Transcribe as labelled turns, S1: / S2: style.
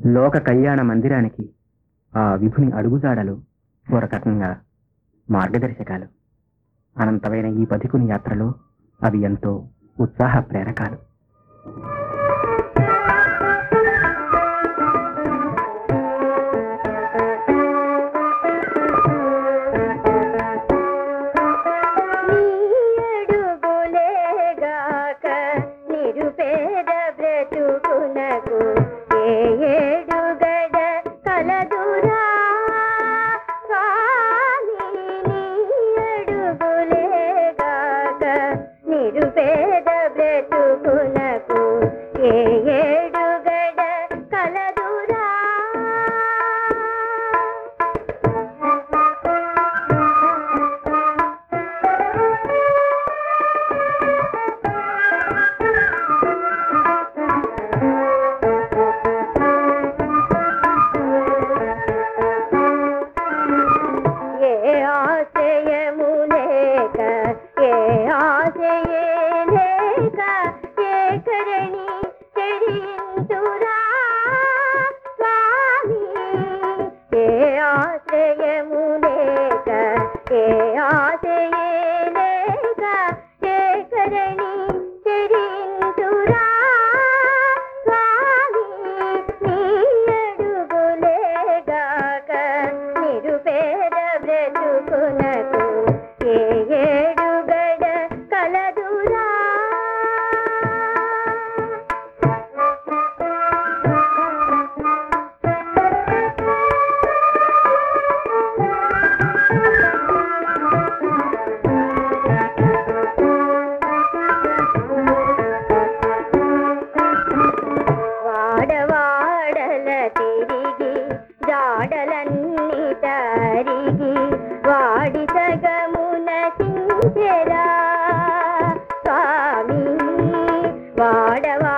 S1: లోక కళ్యాణ మందిరానికి ఆ విభుని అడుగుజాడలు ఓ రకంగా మార్గదర్శకాలు అనంతమైన ఈ పథికుని యాత్రలో అవి ఎంతో ఉత్సాహ ప్రేరకాలు
S2: నీయడుగులేగాక నిరుపేద బ్రతుకునకు ఏ ఏడుగడ కలదురా స్వామి నీయడుగులేగాక నిరుపేద బ్రతుకునకు ఏ ఏడుగడ కలదురా ఏ ఆశయము లేక ఏ ఆశయే లేక ఏ కరణి చెరింతురా స్వామి ఏ ఆశయము లేక ఏ ఆశయే లేక ఏ కరణి చెరింతురా స్వామి నీ అడుగులేగాక నిరుపేద బ్రతుకునకు ఏ ఏడుగడ కలదురా వాడవాడల తిరిగి జాడలన్నీ తరిగి వాడి సగమున సించెరా స్వామి వాడవా